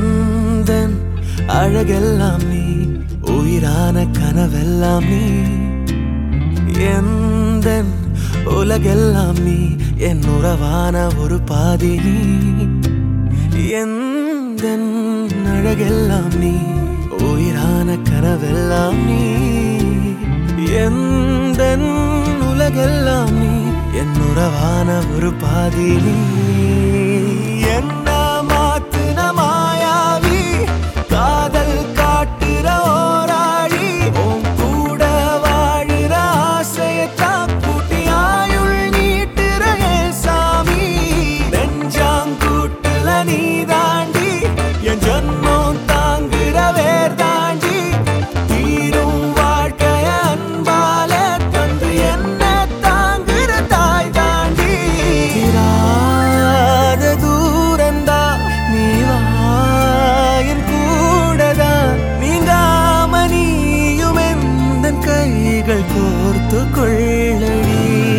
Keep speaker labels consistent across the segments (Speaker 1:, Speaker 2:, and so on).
Speaker 1: எந்தன் அழகெல்லாம் நீ உயிரான கனவெல்லாம் நீ எந்தன் உலகெல்லாம் நீ என் உறவான ஒரு பாதி நீ எந்தன் அழகெல்லாம் நீ உயிரான கனவெல்லாம் நீ எந்தன் உலகெல்லாம் நீ என் உறவான ஒரு பாதி நீ என்ன மாத்துன மாயாவி காதல் காட்டுற ஓராளி உன் கூட வாழுற ஆசையத்தான் கூட்டி ஆயுள் நீட்டுற என் சாமி நெஞ்சாங்கூட்டுல நீ தாண்டி என் ஜன்மம் தாங்குற வேர் தாண்டி தீரும் வாழ்க்கைய அன்பால தந்து என்ன தாங்குற தாய் தாண்டி தீராத தூரந்தா நீ வாயின் கூடதா நீங்காம நீயும் எந்தன் கைகள் கோர்த்து கொள்ளடி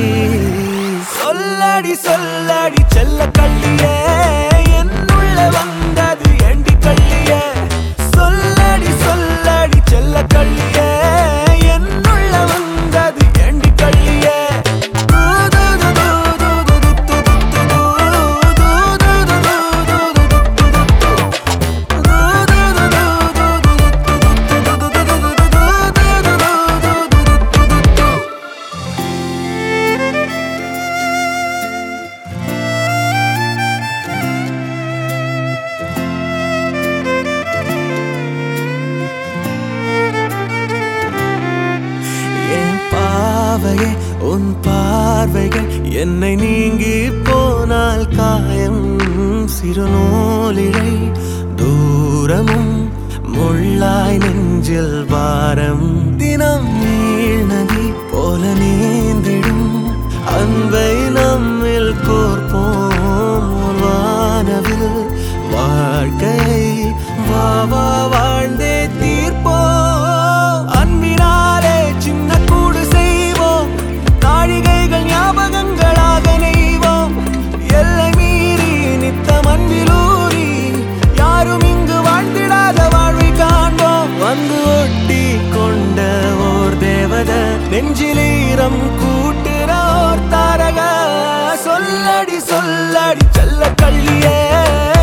Speaker 1: சொல்லடி சொல்லடி செல்ல கள்ளியே என்னுள்ள வந்தது ஏண்டி கள்ளியே சொல்லடி சொல்லடி செல்ல கள்ளியே என்னுள்ள வந்தது ஏண்டி கள்ளியே என் பாவையே உன் பார்வைகள் என்னை நீங்கி போனால் காயம் சிறுநூலிழை தூரமும் முள்ளாய் நெஞ்சில் வாரம் தினம் நீழ்நதி போல நீந்திடும் அன்பை நம்மில் கோர்ப்போம் ஒரு வானவில் வாழ்க்கையை வா வா வாழ்ந்தே தீர்ப்போம் அன்பினாலே சின்ன கூடு செய்வோம் நாழிகைகள் ஞாபகங்களாக நெய்வோம் எல்லை மீறி நித்தம் அன்பிலூறி யாரும் இங்கு வாழ்ந்திடாத வாழ்வை காண்போம் வந்து ஒட்டி கொண்ட ஓர் தேவத நெஞ்சிலீரம் கூட்டுற ஓர் தாரக சொல்லடி சொல்லடி செல்ல கள்ளியே